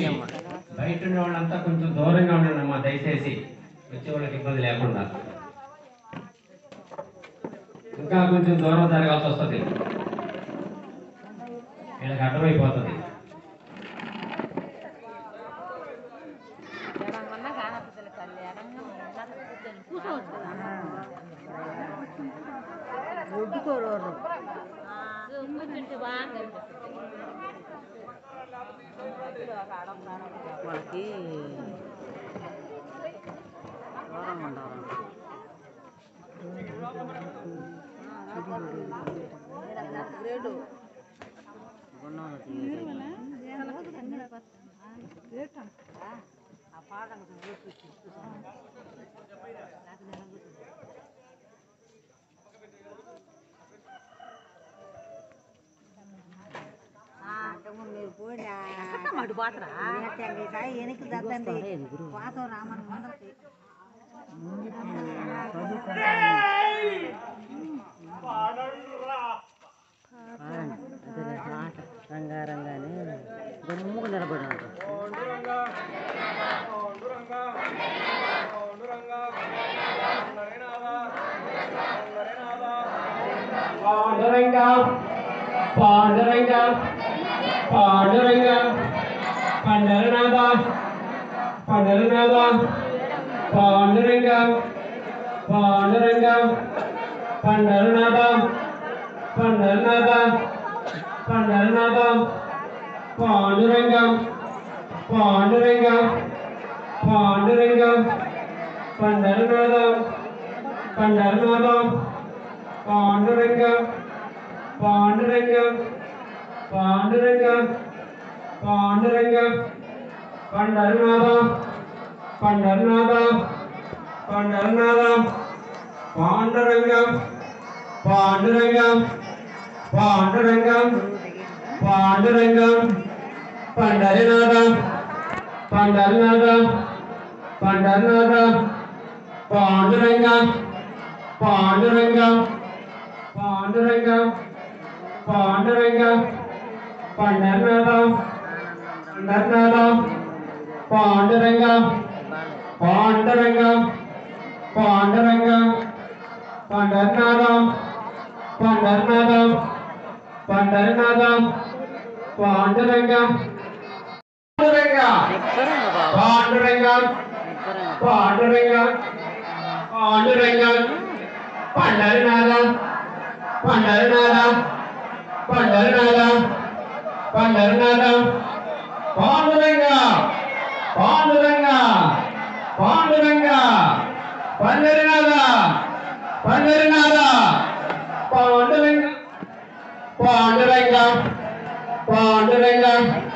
బయట ఉన్న వాళ్ళంతా కొంచెం దూరంగా ఉండండి అమ్మా దయచేసి వచ్చే వాళ్ళకి ఇబ్బంది లేకుండా ఇంకా కొంచెం దూరం జరగాల్సి వస్తుంది వీళ్ళకి అర్థమైపోతుంది వాళ్ళకి దూరం ఉండాలి గున్నాలు తీయాలి మీరు పోయినా వెనక్కి దద్దండి పాతం రామని ముందరికి రంగారంగానే గమ్ముకు నిలబడి ఉంటారు పాండురంగ పాండురంగ పాండురంగ పండరనాథ పండరనాథ పాండురంగ పాండురంగ పండరనాథ పండరనాథ పండరనాథ పాండురంగ పాండురంగ పాండురంగ పండరనాథ పండరనాథ పాండురంగ పాండురంగ పాండురంగ పాండురంగ పండరనాథ పండరనాథ పండరనాథ పాండురంగ పాండురంగ పాండురంగ పాండురంగ పండరనాథ పండరనాథ పండరనాథ పాండురంగ పాండురంగ పాండురంగ పాండురంగ పండరనాథ పండరనాథ పాండురంగ పాండురంగ పాండురంగ పండరనాథ పండరనాథ పండరనాథ పాండురంగ పాండురంగ నిబ్బరంగా బాబు పాండురంగ నిబ్బరంగా పాండురంగ పాండురంగ పండరనాథ పండరనాథ పండరనాథ పండరనాథ పాండురంగ పాండురంగ పాండురంగ పండరనాథ పండరనాథ పాండురంగ పాండురంగ పాండురంగ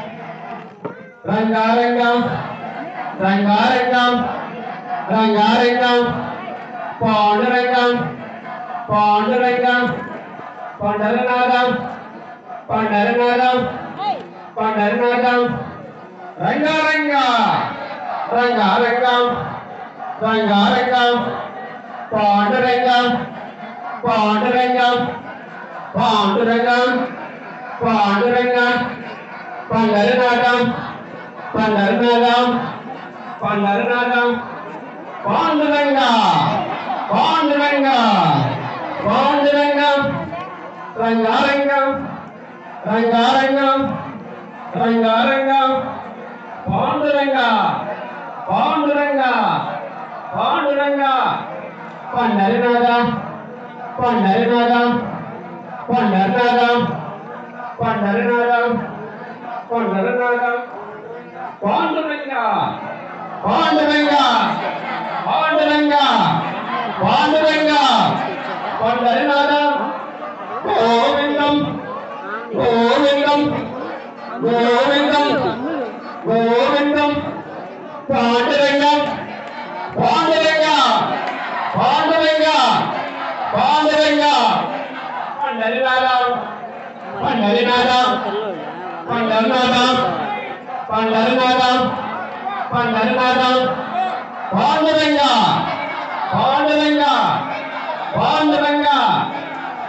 రంగారంగం రంగారంగం రంగారంగం పాండురంగం పాండురంగం పండరనాథం పండరనాథం పండరనాథం రంగారంగ రంగారంగం రంగారంగం పాండురంగం పాండురంగం పాండురంగం పాండురంగం పండరనాథం పండరనాథం పండరనాథం పాండురంగ పాండురంగ పాండురంగం రంగారంగం రంగారంగం రంగారంగం పాండురంగ పాండురంగ పాండురంగ పండరనాథం పండరనాథం పండరనాథం పండరనాథం పండరనాథం పాండురంగ పాండురంగ పాండురంగ పాండురంగ పండరనాథం గోవిందం గోవిందం గోవిందం గోవిందం పాండురంగం పాండురంగ పాండురంగ పాండురంగ పండరినాథం పండరినాథం పండరినాథం పండరినాథం పండరినాథం పాండురంగ పాండురంగ పాండురంగ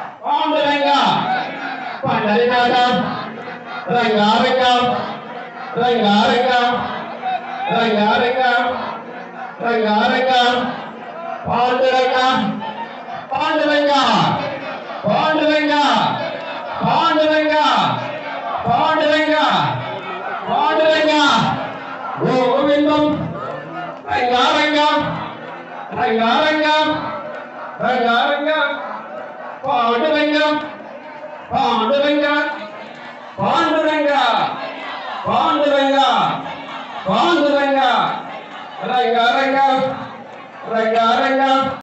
పాండురంగ పండరినాథం రంగారంగం రంగారంగ రంగారంగ రంగారంగ పాండురంగ పాండురంగ పాండురంగ పాండురంగ పాండురంగ పాండురంగ గోవిందం రంగారంగ రంగారంగ రంగారంగ పాండురంగ పాండురంగ పాండురంగ పాండురంగ పాండురంగ రంగారంగ రంగారంగ